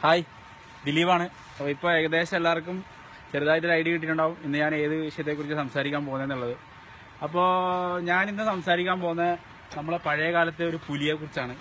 hi ദിലീപാണ് അപ്പോൾ ഇപ്പോൾ ഏകദേശം എല്ലാവർക്കും ചെറുതായിട്ടൊരു ഐഡിയ കിട്ടിയിട്ടുണ്ടാവും ഇന്ന് ഞാൻ ഏത് വിഷയത്തെക്കുറിച്ച് സംസാരിക്കാൻ പോകുന്നതെന്നുള്ളത് അപ്പോൾ ഞാൻ ഇന്ന് സംസാരിക്കാൻ പോകുന്ന നമ്മളെ പഴയ കാലത്തെ ഒരു പുലിയെ കുറിച്ചാണ്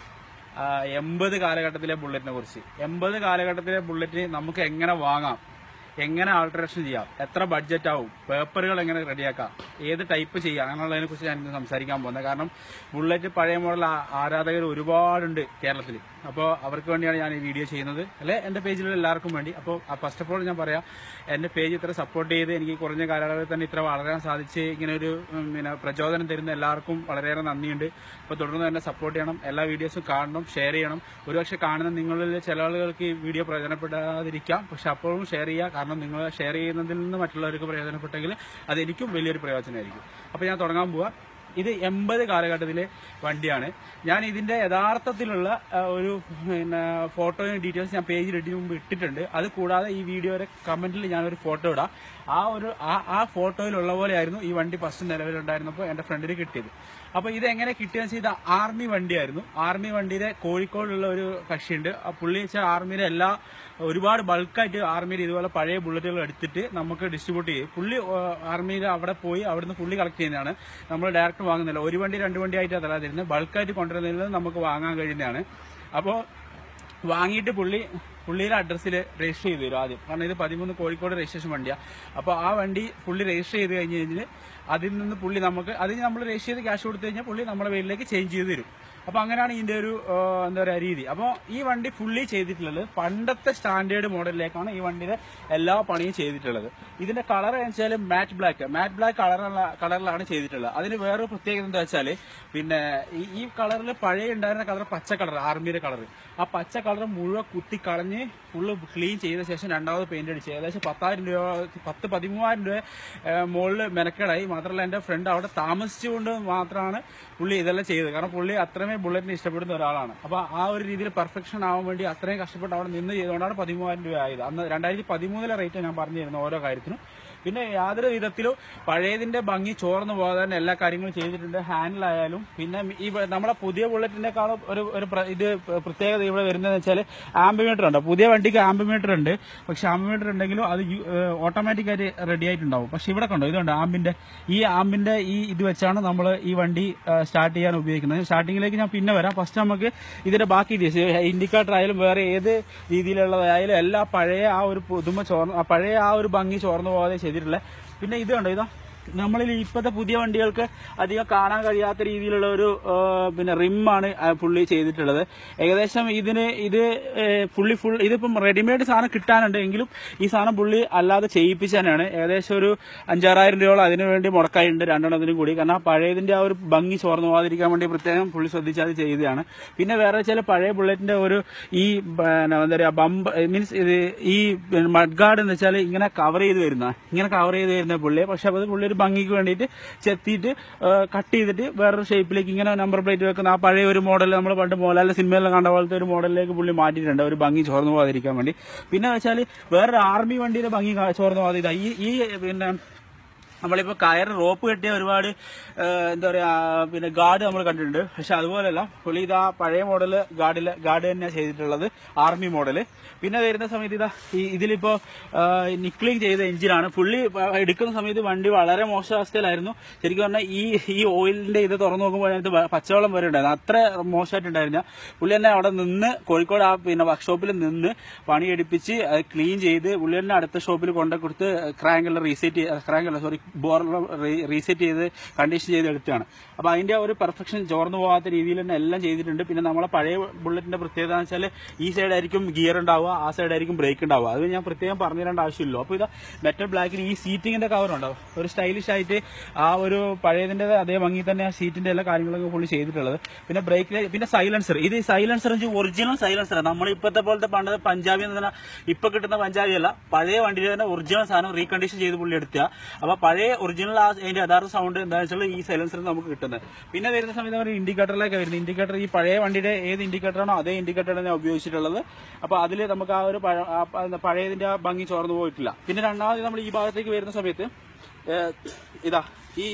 എൺപത് കാലഘട്ടത്തിലെ ബുള്ളറ്റിനെ കുറിച്ച് എൺപത് കാലഘട്ടത്തിലെ ബുള്ളറ്റിന് നമുക്ക് എങ്ങനെ വാങ്ങാം എങ്ങനെ ആൾട്ടറേഷൻ ചെയ്യാം എത്ര ബഡ്ജറ്റ് ആവും പേപ്പറുകൾ എങ്ങനെ റെഡിയാക്കാം ഏത് ടൈപ്പ് ചെയ്യാം അങ്ങനെയുള്ളതിനെ കുറിച്ച് ഞാൻ ഇന്ന് സംസാരിക്കാൻ പോകുന്നത് കാരണം ബുള്ളറ്റ് പഴയ മോഡൽ ആ- ആരാധകർ ഒരുപാടുണ്ട് കേരളത്തിൽ അപ്പോൾ അവർക്ക് വേണ്ടിയാണ് ഞാൻ ഈ വീഡിയോ ചെയ്യുന്നത് അല്ലെ എൻ്റെ പേജിലുള്ള എല്ലാവർക്കും വേണ്ടി അപ്പോൾ ഫസ്റ്റ് ഓഫ് ഓൾ ഞാൻ പറയാം എൻ്റെ പേജ് ഇത്ര സപ്പോർട്ട് ചെയ്ത് എനിക്ക് കുറഞ്ഞ കാലയളവിൽ തന്നെ ഇത്ര വളരാൻ സാധിച്ച് ഇങ്ങനെ ഒരു ഉം, പിന്നെ പ്രചോദനം തരുന്ന എല്ലാവർക്കും വളരെയേറെ നന്ദിയുണ്ട് അപ്പോൾ തുടർന്ന് തന്നെ സപ്പോർട്ട് ചെയ്യണം എല്ലാ വീഡിയോസും കാണണം ഷെയർ ചെയ്യണം ഒരുപക്ഷെ കാണുന്ന നിങ്ങളിൽ ചില ആളുകൾക്ക് ഈ വീഡിയോ പ്രയോജനപ്പെടാതിരിക്കാം പക്ഷെ അപ്പോഴും ഷെയർ ചെയ്യുക കാരണം നിങ്ങൾ ഷെയർ ചെയ്യുന്നതിൽ നിന്ന് മറ്റുള്ളവർക്ക് പ്രയോജനപ്പെട്ടെങ്കിൽ അത് എനിക്കും വലിയൊരു പ്രയോജനമായിരിക്കും അപ്പോൾ ഞാൻ തുടങ്ങാൻ പോവാ ഇത് എൺപത് കാലഘട്ടത്തിലെ വണ്ടിയാണ് ഞാൻ ഇതിന്റെ യഥാർത്ഥത്തിലുള്ള ആ, ഒരു പിന്നെ ഫോട്ടോയും ഡീറ്റെയിൽസ് ഞാൻ പേജിൽ ഇട്ടിന് മുമ്പ് ഇട്ടിട്ടുണ്ട് അത് കൂടാതെ ഈ വീഡിയോയുടെ കമന്റിൽ ഞാനൊരു ഫോട്ടോ ഇടാം ആ ഒരു ആ ആ ഫോട്ടോയിലുള്ള പോലെയായിരുന്നു ഈ വണ്ടി ഫസ്റ്റ് നിലവിലുണ്ടായിരുന്നപ്പോൾ എന്റെ ഫ്രണ്ടിന് കിട്ടിയത് അപ്പൊ ഇത് എങ്ങനെ കിട്ടിയെന്ന് വെച്ചാൽ ഇത് ആർമി വണ്ടിയായിരുന്നു ആർമി വണ്ടിയുടെ കോഴിക്കോടുള്ള ഒരു കക്ഷിയുണ്ട് ആ പുള്ളി വെച്ചാൽ ആർമിയുടെ എല്ലാ ഒരുപാട് ബൾക്കായിട്ട് ആർമിയിൽ ഇതുപോലെ പഴയ ബുള്ളറ്റുകൾ എടുത്തിട്ട് നമുക്ക് ഡിസ്ട്രിബ്യൂട്ട് ചെയ്യും പുള്ളി ആർമിയിൽ അവിടെ പോയി അവിടുന്ന് പുള്ളി കളക്ട് ചെയ്യുന്നതാണ് നമ്മൾ ഡയറക്റ്റ് വാങ്ങുന്നില്ല ഒരു വണ്ടി രണ്ട് വണ്ടി ആയിട്ട് അതല്ല തരുന്നത് ബൾക്കായിട്ട് കൊണ്ടുവരുന്നതിൽ നമുക്ക് വാങ്ങാൻ കഴിയുന്നതാണ് അപ്പോൾ വാങ്ങിയിട്ട് പുള്ളി പുള്ളിയുടെ അഡ്രസ്സിൽ രജിസ്റ്റർ ചെയ്ത് തരും ആദ്യം കാരണം ഇത് പതിമൂന്ന് കോഴിക്കോട് രജിസ്ട്രേഷൻ വണ്ടിയാണ് അപ്പോൾ ആ വണ്ടി പുള്ളി രജിസ്റ്റർ ചെയ്ത് കഴിഞ്ഞ് കഴിഞ്ഞാൽ അതിൽ നിന്ന് പുള്ളി നമുക്ക് അതിന് നമ്മൾ രജിസ്റ്റർ ചെയ്ത് ക്യാഷ് കൊടുത്തു കഴിഞ്ഞാൽ പുള്ളി നമ്മുടെ പേരിലേക്ക് ചേഞ്ച് ചെയ്ത് തരും അപ്പൊ അങ്ങനെയാണ് ഇതിന്റെ ഒരു ആ, എന്താ പറയാ രീതി അപ്പോൾ ഈ വണ്ടി ഫുള്ളി ചെയ്തിട്ടുള്ളത് പണ്ടത്തെ സ്റ്റാൻഡേർഡ് മോഡലിലേക്കാണ് ഈ വണ്ടിയുടെ എല്ലാ പണിയും ചെയ്തിട്ടുള്ളത് ഇതിന്റെ കളർ വെച്ചാൽ മാറ്റ് ബ്ലാക്ക് മാറ്റ് ബ്ലാക്ക് കളറുള്ള കളറിലാണ് ചെയ്തിട്ടുള്ളത് അതിന് വേറൊരു പ്രത്യേകത എന്താ വെച്ചാൽ പിന്നെ ഈ- ഈ കളറിൽ പഴയ ഉണ്ടായിരുന്ന കളർ പച്ച കളർ ആർമിയുടെ കളർ ആ പച്ച കളർ മുഴുവൻ കുത്തി കളഞ്ഞ് ഫുള്ള് ക്ലീൻ ചെയ്ത ശേഷം രണ്ടാമത് പെയിന്റ് അടിച്ച് ഏകദേശം പത്തായിരം രൂപ പത്ത് പതിമൂവായിരം രൂപ മുകളിൽ മെനക്കെടായി മാത്രമല്ല എന്റെ ഫ്രണ്ട് അവിടെ താമസിച്ചുകൊണ്ട് മാത്രമാണ് പുള്ളി ഇതെല്ലാം ചെയ്തത് കാരണം പുള്ളി അത്രമേ ബുള്ളറ്റിനെ ഇഷ്ടപ്പെടുന്ന ഒരാളാണ് അപ്പൊ ആ ഒരു രീതിയിൽ പെർഫെക്ഷൻ ആവാൻ വേണ്ടി അത്രയും കഷ്ടപ്പെട്ട് അവിടെ നിന്ന് ചെയ്തുകൊണ്ടാണ് പതിമൂവായിരം രൂപ ആയത് അന്ന് രണ്ടായിരത്തി പതിമൂന്നിലെ റേറ്റ് ഞാൻ പറഞ്ഞു തരുന്നത് ഓരോ കാര്യത്തിനും പിന്നെ യാതൊരു വിധത്തിലും പഴയതിന്റെ ഭംഗി ചോർന്നു പോകാതെ തന്നെ എല്ലാ കാര്യങ്ങളും ചെയ്തിട്ടുണ്ട് ഹാൻഡിലായാലും പിന്നെ ഈ വ- നമ്മുടെ പുതിയ ബുള്ളറ്റിനേക്കാളും ഒരു ഒരു പ്ര- ഇത് പ്രത്യേകത ഇവിടെ വരുന്നതെന്ന് വെച്ചാൽ ആംബിമീറ്റർ ഉണ്ട് പുതിയ വണ്ടിക്ക് ആംബിമീറ്റർ ഉണ്ട് പക്ഷെ ആംബിമീറ്റർ ഉണ്ടെങ്കിലും അത് ഓട്ടോമാറ്റിക് ആയിട്ട് റെഡി ആയിട്ടുണ്ടാവും പക്ഷെ ഇവിടെ കണ്ടോ ഇതുണ്ട് ആംബിന്റെ ഈ ആംബിന്റെ ഈ ഇത് വെച്ചാണ് നമ്മൾ ഈ വണ്ടി സ്റ്റാർട്ട് ചെയ്യാൻ ഉപയോഗിക്കുന്നത് സ്റ്റാർട്ടിങ്ങിലേക്ക് ഞാൻ പിന്നെ വരാം ഫസ്റ്റ് നമുക്ക് ഇതിന്റെ ബാക്കി ഇൻഡിക്കേറ്റർ ആയാലും വേറെ ഏത് രീതിയിലുള്ളതായാലും എല്ലാ പഴയ ആ ഒരു പുതുമ ചോർന്ന് ആ പഴയ ആ ഒരു ഭംഗി ചോർന്നു പോകാതെ ചെയ്തിട്ടുള്ളത് പിന്നെ ഇത് കണ്ടോ ഇതാ നമ്മളിൽ ഇപ്പോഴത്തെ പുതിയ വണ്ടികൾക്ക് അധികം കാണാൻ കഴിയാത്ത രീതിയിലുള്ള ഒരു ആ, പിന്നെ റിമ്മാണ് പുള്ളി ചെയ്തിട്ടുള്ളത് ഏകദേശം ഇതിന് ഇത് ഏ, പുള്ളി ഫുൾ ഇതിപ്പം റെഡിമെയ്ഡ് സാധനം കിട്ടാനുണ്ട് എങ്കിലും ഈ സാധനം പുള്ളി അല്ലാതെ ചെയ്യിപ്പിച്ച് തന്നെയാണ് ഏകദേശം ഒരു അഞ്ചാറായിരം രൂപയോളം അതിനു വേണ്ടി മുടക്കായിട്ടുണ്ട് രണ്ടെണ്ണത്തിനും കൂടി കാരണം ആ പഴയതിന്റെ ആ ഒരു ഭംഗി ചോർന്നു പോകാതിരിക്കാൻ വേണ്ടി പ്രത്യേകം പുള്ളി ശ്രദ്ധിച്ച് അത് ചെയ്തതാണ് പിന്നെ വേറെ ചില പഴയ ബുള്ളറ്റിന്റെ ഒരു ഈ പിന്നെ എന്താ പറയാ ബമ്പ് മീൻസ് ഇത് ഈ മഡ് ഗാർഡ് എന്ന് വെച്ചാൽ ഇങ്ങനെ കവർ ചെയ്ത് വരുന്ന ഇങ്ങനെ കവർ ചെയ്ത് വരുന്ന പുള്ളിയെ പക്ഷെ അത് പുള്ളി ഒരു ഭംഗിക്ക് വേണ്ടിയിട്ട് ചെത്തിയിട്ട് കട്ട് ചെയ്തിട്ട് വേറൊരു ഷേപ്പിലേക്ക് ഇങ്ങനെ നമ്പർ പ്ലേറ്റ് വെക്കുന്ന ആ പഴയ ഒരു മോഡൽ നമ്മൾ പണ്ട് മോഹൻലാലിന്റെ സിനിമയിൽ കണ്ട പോലത്തെ ഒരു മോഡലിലേക്ക് പുള്ളി മാറ്റിയിട്ടുണ്ട് ഒരു ഭംഗി ചോർന്നു പോകാതിരിക്കാൻ വേണ്ടി പിന്നെ വെച്ചാൽ വേറൊരു ആർമി വണ്ടിയുടെ ഭംഗി കാ- ചോർന്നു പോകാതെ ഇതാ ഈ ഈ പിന്നെ നമ്മളിപ്പോ കയർ റോപ്പ് കെട്ടിയ ഒരുപാട് ആ, എന്താ പറയാ പിന്നെ ഗാർഡ് നമ്മൾ കണ്ടിട്ടുണ്ട് പക്ഷെ അതുപോലെയല്ല പുള്ളി ഇതാ പഴയ മോഡല് ഗാർഡില് ഗാർഡ് തന്നെയാണ് ചെയ്തിട്ടുള്ളത് ആർമി മോഡല് പിന്നെ വരുന്ന സമയത്ത് ഇതാ ഈ ഇതിലിപ്പോ നിക്ലിംഗ് ചെയ്ത എഞ്ചിനാണ് പുള്ളി ആ, എടുക്കുന്ന സമയത്ത് വണ്ടി വളരെ മോശാവസ്ഥയിലായിരുന്നു ശരിക്കും പറഞ്ഞാൽ ഈ ഈ ഓയിലിന്റെ ഇത് തുറന്നു നോക്കുമ്പോൾ അതിനകത്ത് വ- പച്ചവെള്ളം വരെ ഉണ്ടായിരുന്നു അത്ര മോശമായിട്ടുണ്ടായിരുന്ന പുള്ളി തന്നെ അവിടെ നിന്ന് കോഴിക്കോട് ആ പിന്നെ വർക്ക്ഷോപ്പിൽ നിന്ന് പണിയെടുപ്പിച്ച് അത് ക്ലീൻ ചെയ്ത് പുള്ളി തന്നെ അടുത്ത ഷോപ്പിൽ കൊണ്ടു കൊടുത്ത് ക്രാങ്കെല്ലാം റീസെറ്റ് ക്രാങ്കല്ല സോറി ബോറെല്ലാം റീസെറ്റ് ചെയ്ത് കണ്ടീഷൻ ചെയ്ത് എടുത്തതാണ് അപ്പൊ അതിന്റെ ആ ഒരു പെർഫെക്ഷൻ ചോർന്നു പോകാത്ത രീതിയിൽ തന്നെ എല്ലാം ചെയ്തിട്ടുണ്ട് പിന്നെ നമ്മളെ പഴയ ബുള്ളറ്റിന്റെ പ്രത്യേകത എന്ന് വെച്ചാൽ ഈ സൈഡ് ആയിരിക്കും ഗിയർ ഉണ്ടാവുക ആ സൈഡ് ആയിരിക്കും ബ്രേക്ക് ഉണ്ടാവുക അത് ഞാൻ പ്രത്യേകം പറഞ്ഞു തരേണ്ട ആവശ്യമില്ലല്ലോ അപ്പൊ ഇത് മെറ്റൽ ബ്ലാക്കിന് ഈ സീറ്റിംഗിന്റെ കവർ ഉണ്ടാവും ഒരു സ്റ്റൈലിഷ് ആയിട്ട് ആ ഒരു പഴയതിന്റെ അതേ ഭംഗി തന്നെ ആ സീറ്റിന്റെ എല്ലാ കാര്യങ്ങളൊക്കെ പുള്ളി ചെയ്തിട്ടുള്ളത് പിന്നെ ബ്രേക്കിൽ പിന്നെ സൈലൻസർ ഇത് സൈലൻസർ ഒറിജിനൽ സൈലൻസർ നമ്മൾ ഇപ്പോഴത്തെ പോലത്തെ പണ്ട് പഞ്ചാബി എന്ന് പറഞ്ഞാൽ ഇപ്പൊ കിട്ടുന്ന പഞ്ചാബി അല്ല പഴയ വണ്ടിയിൽ തന്നെ ഒറിജിനൽ സാധനം റീകണ്ടീഷൻ ചെയ്ത് പുള്ളി എടുക്കുക അപ്പൊ പഴയ ഒറിജിനൽ ആ അതിന്റെ യഥാർത്ഥ സൗണ്ട് എന്താ വെച്ചാൽ ഈ സൈലൻസർ നമുക്ക് കിട്ടുന്നത് പിന്നെ വരുന്ന സമയത്ത് ഒരു ഇൻഡിക്കേറ്ററിലേക്ക് വരുന്നത് ഇൻഡിക്കേറ്റർ ഈ പഴയ വണ്ടിയുടെ ഏത് ഇൻഡിക്കേറ്റർ ആണോ അതേ ഇൻഡിക്കേറ്റർ ഞാൻ ഉപയോഗിച്ചിട്ടുള്ളത് അപ്പൊ അതിൽ നമുക്ക് ആ ഒരു പഴ- ആ പ- എന്താ പഴയതിന്റെ ആ ഭംഗി ചോർന്നു പോയിട്ടില്ല പിന്നെ രണ്ടാമത് നമ്മൾ ഈ ഭാഗത്തേക്ക് വരുന്ന സമയത്ത് ഏഹ്, ഇതാ ഈ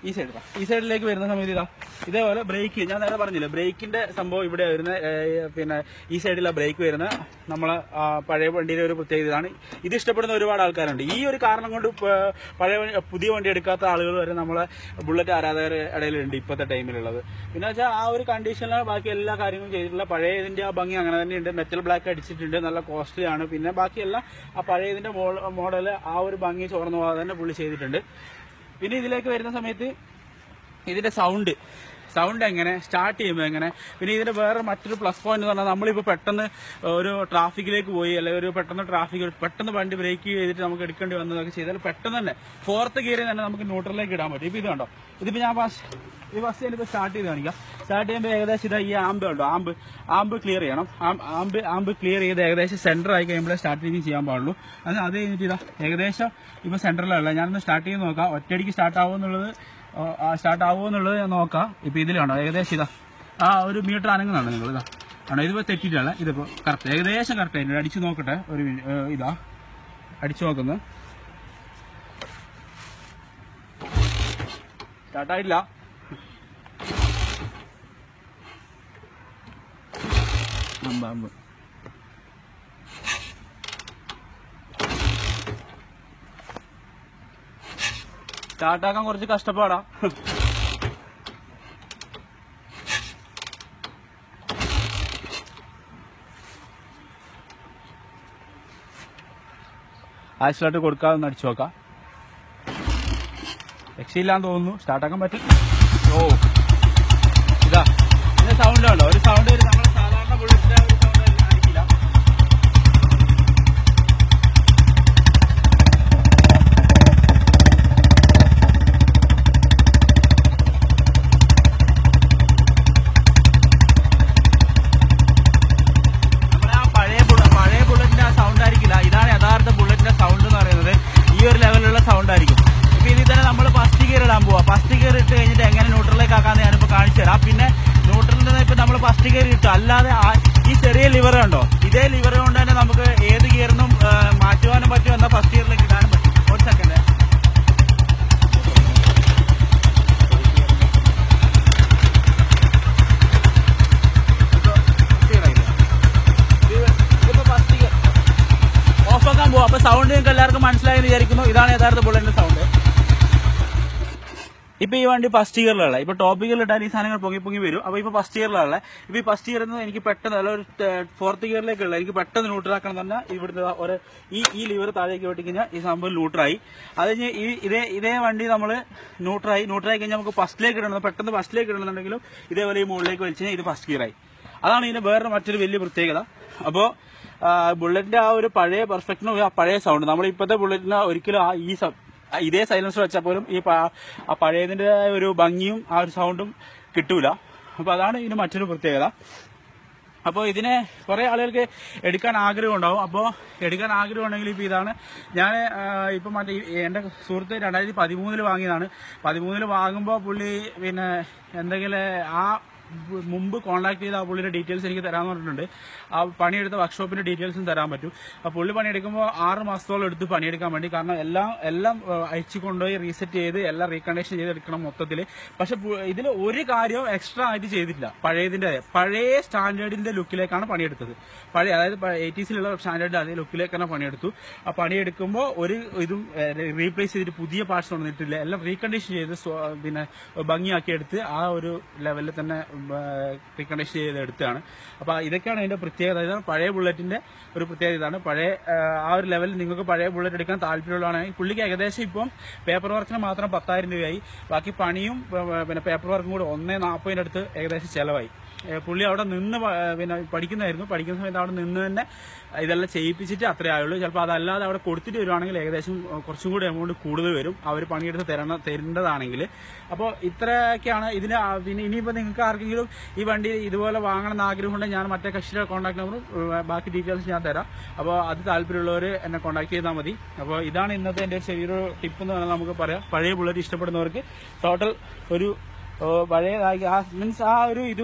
ഈ സൈഡ് ഈ സൈഡിലേക്ക് വരുന്ന സമയത്ത് ഇതാ ഇതേപോലെ ബ്രേക്ക് ഞാൻ നേരെ പറഞ്ഞില്ല ബ്രേക്കിന്റെ സംഭവം ഇവിടെ വരുന്ന ഏഹ്, പിന്നെ ഈ സൈഡിലെ ബ്രേക്ക് വരുന്ന നമ്മളെ ആ, പഴയ വണ്ടിയുടെ ഒരു പ്രത്യേകത ഇതാണ് ഇത് ഇഷ്ടപ്പെടുന്ന ഒരുപാട് ആൾക്കാരുണ്ട് ഈ ഒരു കാരണം കൊണ്ട് പ- പഴയ വണ്ടി- പുതിയ വണ്ടി എടുക്കാത്ത ആളുകൾ വരെ നമ്മളെ ബുള്ളറ്റ് ആരാധകർ ഇടയിലുണ്ട് ഇപ്പോഴത്തെ ടൈമിലുള്ളത് പിന്നെ വെച്ചാൽ ആ ഒരു കണ്ടീഷനിലാണ് ബാക്കി എല്ലാ കാര്യങ്ങളും ചെയ്തിട്ടുള്ള പഴയ ഇതിന്റെ ആ ഭംഗി അങ്ങനെ തന്നെയുണ്ട് മെറ്റൽ ബ്ലാക്ക് അടിച്ചിട്ടുണ്ട് നല്ല കോസ്റ്റ്ലി ആണ് പിന്നെ ബാക്കിയെല്ലാം ആ പഴയ ഇതിന്റെ മോഡൽ ആ ഒരു ഭംഗി ചോർന്നു പോകാതെ തന്നെ പുള്ളി ചെയ്തിട്ടുണ്ട് പിന്നെ ഇതിലേക്ക് വരുന്ന സമയത്ത് ഇതിന്റെ സൗണ്ട് സൗണ്ട് എങ്ങനെ സ്റ്റാർട്ട് ചെയ്യുമ്പോൾ എങ്ങനെ പിന്നെ ഇതിന്റെ വേറെ മറ്റൊരു പ്ലസ് പോയിന്റ് എന്ന് പറഞ്ഞാൽ നമ്മളിപ്പോൾ പെട്ടെന്ന് ഒരു ട്രാഫിക്കിലേക്ക് പോയി അല്ലെങ്കിൽ ഒരു പെട്ടെന്ന് ട്രാഫിക് പെട്ടെന്ന് വണ്ടി ബ്രേക്ക് ചെയ്തിട്ട് നമുക്ക് എടുക്കേണ്ടി വന്നതൊക്കെ ചെയ്താൽ പെട്ടെന്ന് തന്നെ ഫോർത്ത് ഗിയറിൽ തന്നെ നമുക്ക് ന്യൂട്രലിലേക്ക് ഇടാൻ പറ്റും ഇപ്പൊ ഇത് കണ്ടോ ഇതിപ്പോ ഞാൻ ഫസ്റ്റ് ഈ ഫസ്റ്റ് ഞാനിപ്പോ സ്റ്റാർട്ട് ചെയ്ത് കാണിക്കാം സ്റ്റാർട്ട് ചെയ്യുമ്പോൾ ഏകദേശം ഇതാ ഈ ആമ്പ് ഉണ്ടോ ആമ്പ് ആമ്പ് ക്ലിയർ ചെയ്യണം ആം- ആമ്പ് ആമ്പ് ക്ലിയർ ചെയ്ത് ഏകദേശം സെന്റർ ആയി കഴിയുമ്പോഴേ സ്റ്റാർട്ട് ചെയ്യാൻ പാടുള്ളൂ അത് അത് കഴിഞ്ഞിട്ട് ഇതാ ഏകദേശം ഇപ്പൊ സെന്ററിലല്ല ഞാനൊന്ന് സ്റ്റാർട്ട് ചെയ്ത് നോക്കാം ഒറ്റയടിക്ക് സ്റ്റാർട്ട് ആവുമെന്നുള്ളത് സ്റ്റാർട്ട് ആവുമോ എന്നുള്ളത് ഞാൻ നോക്കാം ഇപ്പൊ ഇതിലാണോ ഏകദേശം ഇതാ ആ ഒരു മീറ്റർ അനങ്ങുന്നുണ്ട് നിങ്ങൾ ഇതാ ആണോ ഇതിപ്പോ തെറ്റിയിട്ടല്ല ഇതിപ്പോ കറക്റ്റ് ഏകദേശം കറക്റ്റ് ആയിട്ട് അടിച്ചു നോക്കട്ടെ ഒരു മിനി- ഏ, ഇതാ അടിച്ചു നോക്കുന്നു സ്റ്റാർട്ടായില്ല അമ്പ അമ്പ സ്റ്റാർട്ടാക്കാൻ കുറച്ച് കഷ്ടപ്പാടാ ആക്സിലേറ്റർ കൊടുക്കാതെ അടിച്ചു നോക്കാം രക്ഷയില്ലാന്ന് തോന്നുന്നു സ്റ്റാർട്ടാക്കാൻ പറ്റും ഓ ഇതാ ഇതിന്റെ സൗണ്ട് ഉണ്ടോ ഒരു സൗണ്ട് നമ്മൾ സാധാരണ ബുള്ളറ്റിന്റെ ഒരു സൗണ്ട് ആയിരിക്കില്ല നമ്മുടെ ആ പഴയ ബുള്ള- പഴയ ബുള്ളറ്റിന്റെ ആ സൗണ്ട് ആയിരിക്കില്ല ഇതാണ് യഥാർത്ഥ ബുള്ളറ്റിന്റെ സൗണ്ട് എന്ന് പറയുന്നത് ഈ ഒരു ലെവലിലുള്ള സൗണ്ട് ആയിരിക്കും ഇപ്പൊ ഇതിൽ തന്നെ നമ്മൾ ഫസ്റ്റ് ഗിയർ ഇടാൻ പോവാ ഫസ്റ്റ് ഗിയർ ഇട്ട് കഴിഞ്ഞിട്ട് എങ്ങനെ ന്യൂട്രലിലേക്ക് ആക്കാന്ന് ഞാനിപ്പോ കാണിച്ചു തരാം പിന്നെ ന്യൂട്രലിൽ നിന്ന് ഇപ്പൊ നമ്മൾ ഫസ്റ്റ് ഗിയർ ഇട്ടു അല്ലാതെ ആ- ഈ ചെറിയ ലിവർ ഉണ്ടോ ഇതേ ലിവർ കൊണ്ട് തന്നെ നമുക്ക് ഏത് ഗിയറിനും ആ, മാറ്റുവാനും പറ്റും എന്നാൽ ഫസ്റ്റ് ഗിയറിലേക്ക് ഇടാനും പറ്റും ഒരു സെക്കൻഡ് ഓഫ് ആക്കാൻ പോവാം അപ്പൊ സൗണ്ട് നിങ്ങൾക്ക് എല്ലാവർക്കും മനസ്സിലായെന്ന് വിചാരിക്കുന്നു ഇതാണ് യഥാർത്ഥ ബുള്ളറ്റിന്റെ സൗണ്ട് ഇപ്പൊ ഈ വണ്ടി ഫസ്റ്റ് ഇയറിലുള്ള ഇപ്പൊ ടോപ്പ് ഗിയറിൽ ഇട്ടാൽ ഈ സാധനങ്ങൾ പൊങ്ങി പൊങ്ങി വരും അപ്പൊ ഇപ്പൊ ഫസ്റ്റ് ഇയറിലുള്ള ഇപ്പൊ ഈ ഫസ്റ്റ് ഇയറിൽ നിന്ന് എനിക്ക് പെട്ടെന്ന് അല്ല ഒരു ഫോർത്ത് ഗിയറിലേക്കുള്ള എനിക്ക് പെട്ടെന്ന് ന്യൂട്രാക്കണം തന്നെ ഇവിടുന്ന് ഒരു ഈ ഈ ലിവർ താഴേക്ക് വെട്ടി കഴിഞ്ഞാൽ ഈ സംഭവം ന്യൂട്രായി അത് കഴിഞ്ഞ് ഈ ഇതേ ഇതേ വണ്ടി നമ്മൾ ന്യൂട്രായി ന്യൂട്രായി കഴിഞ്ഞാൽ നമുക്ക് ഫസ്റ്റിലേക്ക് ഇടണം പെട്ടെന്ന് ഫസ്റ്റിലേക്ക് ഇടണമെന്നുണ്ടെങ്കിലും ഇതേപോലെ ഈ മുകളിലേക്ക് വലിച്ചു കഴിഞ്ഞാൽ ഇത് ഫസ്റ്റ് ഗിയറായി അതാണ് ഇതിന്റെ വേറെ മറ്റൊരു വലിയ പ്രത്യേകത അപ്പോ ആ, ബുള്ളറ്റിന്റെ ആ ഒരു പഴയ പെർഫെക്ഷനും ആ പഴയ സൗണ്ട് നമ്മൾ ഇപ്പോഴത്തെ ബുള്ളറ്റിന് ഒരിക്കലും ആ ഈ സ- ആ ഇതേ സൈലൻസർ വെച്ചാൽ പോലും ഈ പ- ആ പഴയതിന്റെ ഒരു ഭംഗിയും ആ ഒരു സൗണ്ടും കിട്ടൂല അപ്പൊ അതാണ് ഇതിന് മറ്റൊരു പ്രത്യേകത അപ്പോൾ ഇതിനെ കുറെ ആളുകൾക്ക് എടുക്കാൻ ആഗ്രഹം ഉണ്ടാവും അപ്പോൾ എടുക്കാൻ ആഗ്രഹം ഉണ്ടെങ്കിൽ ഇപ്പോൾ ഇതാണ് ഞാൻ ഇപ്പം മറ്റേ ഈ എൻ്റെ സുഹൃത്ത് രണ്ടായിരത്തി പതിമൂന്നിൽ വാങ്ങിയതാണ് പതിമൂന്നിൽ വാങ്ങുമ്പോൾ പുള്ളി പിന്നെ എന്തെങ്കിലും ആ മുമ്പ് കോൺടാക്ട് ചെയ്ത ആ പുള്ളിയുടെ ഡീറ്റെയിൽസ് എനിക്ക് തരാമെന്ന് പറഞ്ഞിട്ടുണ്ട് ആ പണിയെടുത്ത വർക്ക്ഷോപ്പിന്റെ ഡീറ്റെയിൽസും തരാൻ പറ്റും ആ പുള്ളി പണിയെടുക്കുമ്പോൾ ആറ് മാസത്തോളം എടുത്ത് പണിയെടുക്കാൻ വേണ്ടി കാരണം എല്ലാം എല്ലാം അയച്ചു കൊണ്ടുപോയി റീസെറ്റ് ചെയ്ത് എല്ലാം റീകണ്ടീഷൻ ചെയ്ത് എടുക്കണം മൊത്തത്തിൽ പക്ഷെ ഇതിൽ ഒരു കാര്യവും എക്സ്ട്രാ ആയിട്ട് ചെയ്തിട്ടില്ല പഴയതിന്റെ പഴയ സ്റ്റാൻഡേർഡിന്റെ ലുക്കിലേക്കാണ് പണിയെടുത്തത് പഴയ അതായത് എയ്റ്റീസിലുള്ള സ്റ്റാൻഡേർഡ് അതേ ലുക്കിലേക്കാണ് പണിയെടുത്തു ആ പണിയെടുക്കുമ്പോൾ ഒരു ഇതും റീപ്ലേസ് ചെയ്തിട്ട് പുതിയ പാർട്സ് വന്നിട്ടില്ല എല്ലാം റീകണ്ടീഷൻ ചെയ്ത് സ്വ- പിന്നെ ഭംഗിയാക്കി എടുത്ത് ആ ഒരു ലെവലിൽ തന്നെ റീകണ്ടീഷൻ ചെയ്ത് എടുത്തതാണ് അപ്പൊ ഇതൊക്കെയാണ് അതിന്റെ പ്രത്യേകത ഇതാണ് പഴയ ബുള്ളറ്റിന്റെ ഒരു പ്രത്യേകത ഇതാണ് പഴയ ആ, ആ ഒരു ലെവലിൽ നിങ്ങൾക്ക് പഴയ ബുള്ളറ്റ് എടുക്കാൻ താല്പര്യമുള്ളതാണെങ്കിൽ പുള്ളിക്ക് ഏകദേശം ഇപ്പം പേപ്പർ വർക്കിന് മാത്രം പത്തായിരം രൂപയായി ബാക്കി പണിയും പ- പിന്നെ പേപ്പർ വർക്കും കൂടെ ഒന്നേ നാൽപ്പതിൻ്റെ അടുത്ത് ഏകദേശം ചെലവായി ഏ, പുള്ളി അവിടെ നിന്ന് പ- പിന്നെ പഠിക്കുന്നതായിരുന്നു പഠിക്കുന്ന സമയത്ത് അവിടെ നിന്ന് തന്നെ ഇതെല്ലാം ചെയ്യിപ്പിച്ചിട്ട് അത്രേ ആയുള്ളൂ ചിലപ്പോൾ അതല്ലാതെ അവിടെ കൊടുത്തിട്ട് വരുവാണെങ്കിൽ ഏകദേശം ഏ, കുറച്ചും കൂടി എമൗണ്ട് കൂടുതൽ വരും അവർ പണിയെടുത്ത് തരണ തരേണ്ടതാണെങ്കിൽ അപ്പോൾ ഇത്രയൊക്കെയാണ് ഇതിന് ആ- പിന്നെ ഇനിയിപ്പോൾ നിങ്ങൾക്ക് ആർക്കെങ്കിലും ഈ വണ്ടി ഇതുപോലെ വാങ്ങണം എന്ന് ആഗ്രഹമുണ്ടെങ്കിൽ ഞാൻ മറ്റേ കക്ഷിയുടെ കോൺടാക്ട് നമ്പറും ഏ, ബാക്കി ഡീറ്റെയിൽസ് ഞാൻ തരാം അപ്പോൾ അത് താല്പര്യമുള്ളവർ എന്നെ കോൺടാക്ട് ചെയ്താൽ മതി അപ്പോൾ ഇതാണ് ഇന്നത്തെ എൻ്റെ ചെറിയൊരു ടിപ്പ് എന്ന് പറഞ്ഞാൽ നമുക്ക് പറയാം പഴയ ബുള്ളറ്റ് ഇഷ്ടപ്പെടുന്നവർക്ക് ടോട്ടൽ ഒരു ഓ, പഴയ ആ മീൻസ് ആ ഒരു ഇതുവരെ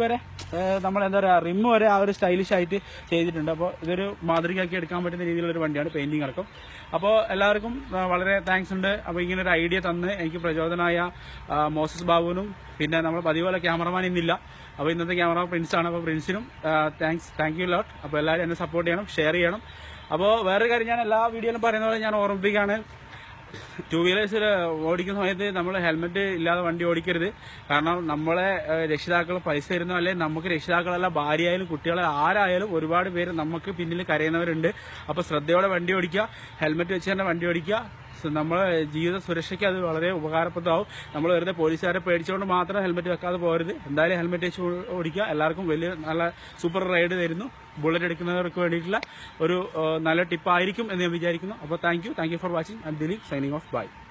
നമ്മൾ എന്താ പറയുക റിം വരെ ആ ഒരു സ്റ്റൈലിഷ് ആയിട്ട് ചെയ്തിട്ടുണ്ട് അപ്പോൾ ഇതൊരു മാതൃകയാക്കി എടുക്കാൻ പറ്റുന്ന രീതിയിലുള്ള ഒരു വണ്ടിയാണ് പെയിന്റിംഗ് അടക്കം അപ്പോൾ എല്ലാവർക്കും ആ, വളരെ താങ്ക്സ് ഉണ്ട് അപ്പോൾ ഇങ്ങനെ ഒരു ഐഡിയ തന്ന് എനിക്ക് പ്രചോദനമായ ആ, മോസസ് ബാബുവിനും പിന്നെ നമ്മൾ പതിപോലെ ക്യാമറമാൻ ഇന്നില്ല അപ്പോൾ ഇന്നത്തെ ക്യാമറ പ്രിൻസ് ആണ് അപ്പോൾ പ്രിൻസിനും താങ്ക്സ് താങ്ക് യു ലോട്ട് അപ്പോൾ എല്ലാവരും എന്നെ സപ്പോർട്ട് ചെയ്യണം ഷെയർ ചെയ്യണം അപ്പോൾ വേറൊരു കാര്യം ഞാൻ എല്ലാ വീഡിയോയിലും പറയുന്ന പോലെ ഞാൻ ഓർമ്മിപ്പിക്കുകയാണ് ടൂ വീലേഴ്സിൽ ഓടിക്കുന്ന സമയത്ത് നമ്മൾ ഹെൽമെറ്റ് ഇല്ലാതെ വണ്ടി ഓടിക്കരുത് കാരണം നമ്മളെ ഏഹ്, രക്ഷിതാക്കൾ പൈസ തരുന്നു അല്ലെങ്കിൽ നമുക്ക് രക്ഷിതാക്കളല്ല ഭാര്യയായാലും കുട്ടികളെ ആരായാലും ഒരുപാട് പേര് നമുക്ക് പിന്നിൽ കരയുന്നവരുണ്ട് അപ്പോൾ ശ്രദ്ധയോടെ വണ്ടി ഓടിക്കുക ഹെൽമെറ്റ് വെച്ച് തന്നെ വണ്ടി ഓടിക്കുക സ- നമ്മളെ ജീവിത സുരക്ഷയ്ക്ക് അത് വളരെ ഉപകാരപ്രദമാവും നമ്മൾ വെറുതെ പോലീസുകാരെ പേടിച്ചുകൊണ്ട് മാത്രം ഹെൽമെറ്റ് വെക്കാതെ പോകരുത് എന്തായാലും ഹെൽമെറ്റ് വെച്ച് ഓ- ഓടിക്കുക എല്ലാവർക്കും വലിയ നല്ല സൂപ്പർ റൈഡ് തരുന്നു ബുള്ളറ്റ് എടുക്കുന്നവർക്ക് വേണ്ടിയിട്ടുള്ള ഒരു ഏഹ്, നല്ല ടിപ്പായിരിക്കും എന്ന് ഞാൻ വിചാരിക്കുന്നു അപ്പോൾ thank you thank you for watching and Dileep signing off by